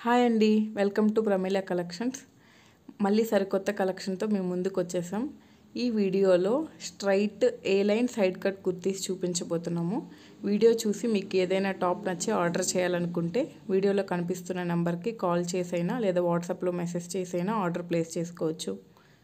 hi అండి welcome to Pramila collections మళ్ళీ సరికొత్త కలెక్షన్తో మేము ముందుకు వచ్చేసాం ఈ వీడియోలో straight A line side cut kurtis చూపించబోతున్నాము వీడియో చూసి మీకు ఏదైనా టాప్ నచ్చి ఆర్డర్ చేయాలనుకుంటే వీడియోలో కనిపిస్తున్న నెంబర్కి కాల్ చేసైనా లేదా వాట్సాప్లో మెసేజ్ చేసైనా ఆర్డర్ ప్లేస్ చేసుకోవచ్చు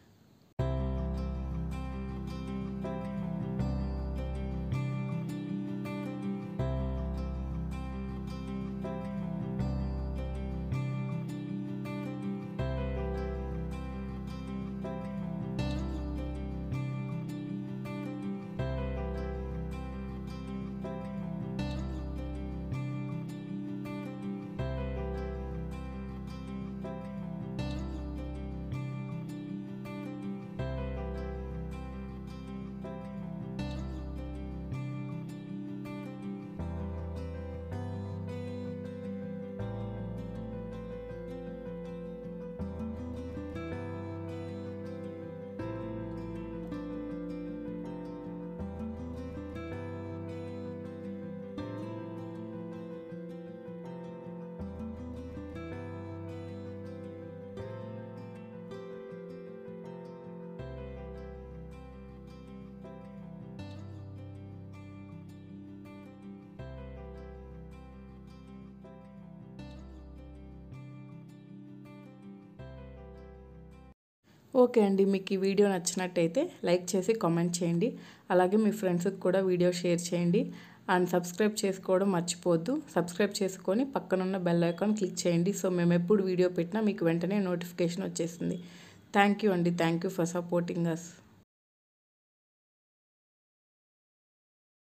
ఓకే అండి మీకు ఈ వీడియో నచ్చినట్టయితే లైక్ చేసి కామెంట్ చేయండి అలాగే మీ ఫ్రెండ్స్కి కూడా వీడియో షేర్ చేయండి అండ్ సబ్స్క్రైబ్ చేసుకోవడం మర్చిపోవద్దు సబ్స్క్రైబ్ చేసుకొని పక్కనున్న బెల్ ఐకాన్ క్లిక్ చేయండి సో మేము ఎప్పుడు వీడియో పెట్టినా మీకు వెంటనే నోటిఫికేషన్ వచ్చేస్తుంది థ్యాంక్ యూ అండి thank you for supporting us